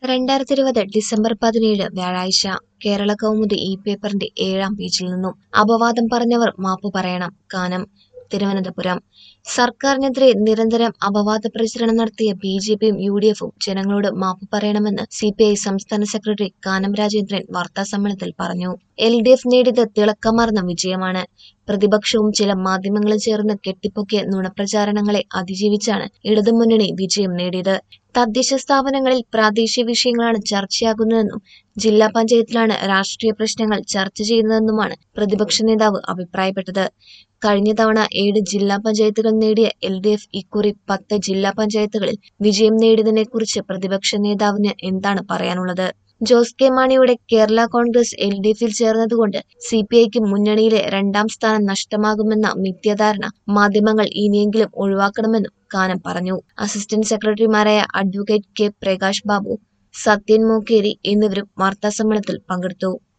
രണ്ടായിരത്തി ഇരുപത് ഡിസംബർ പതിനേഴ് വ്യാഴാഴ്ച കേരള കൗമുദി ഈ പേപ്പറിന്റെ ഏഴാം പേജിൽ നിന്നും അപവാദം പറഞ്ഞവർ മാപ്പു പറയണം കാനം തിരുവനന്തപുരം സർക്കാരിനെതിരെ നിരന്തരം അപവാദ പ്രചരണം നടത്തിയ ബി ജെ പിയും യു ഡി എഫും ജനങ്ങളോട് മാപ്പ് പറയണമെന്ന് സി പി ഐ സംസ്ഥാന സെക്രട്ടറി കാനം രാജേന്ദ്രൻ വാർത്താസമ്മേളനത്തിൽ പറഞ്ഞു എൽ ഡി എഫ് നേടിയത് തിളക്കമാർന്ന വിജയമാണ് പ്രതിപക്ഷവും ചില മാധ്യമങ്ങളും ചേർന്ന് കെട്ടിപ്പൊക്കിയ നുണപ്രചാരണങ്ങളെ അതിജീവിച്ചാണ് ഇടതുമുന്നണി വിജയം നേടിയത് തദ്ദേശ സ്ഥാപനങ്ങളിൽ പ്രാദേശിക വിഷയങ്ങളാണ് ചർച്ചയാകുന്നതെന്നും ജില്ലാ പഞ്ചായത്തിലാണ് രാഷ്ട്രീയ പ്രശ്നങ്ങൾ ചർച്ച ചെയ്യുന്നതെന്നുമാണ് പ്രതിപക്ഷ നേതാവ് അഭിപ്രായപ്പെട്ടത് കഴിഞ്ഞ തവണ ഏഴ് ജില്ലാ പഞ്ചായത്തുകൾ നേടിയ എൽ ഡി എഫ് ഇക്കുറി പത്ത് ജില്ലാ പഞ്ചായത്തുകളിൽ വിജയം നേടിയതിനെക്കുറിച്ച് പ്രതിപക്ഷ നേതാവിന് എന്താണ് പറയാനുള്ളത് ജോസ് കെ മാണിയുടെ കേരള കോൺഗ്രസ് എൽ ഡി എഫിൽ ചേർന്നതുകൊണ്ട് സി പി ഐക്ക് മുന്നണിയിലെ രണ്ടാം സ്ഥാനം നഷ്ടമാകുമെന്ന മിഥ്യാധാരണ മാധ്യമങ്ങൾ ഇനിയെങ്കിലും ഒഴിവാക്കണമെന്നും കാനം പറഞ്ഞു അസിസ്റ്റന്റ് സെക്രട്ടറിമാരായ അഡ്വക്കേറ്റ് കെ പ്രകാശ് ബാബു സത്യൻ മൂക്കേരി എന്നിവരും വാർത്താസമ്മേളനത്തിൽ പങ്കെടുത്തു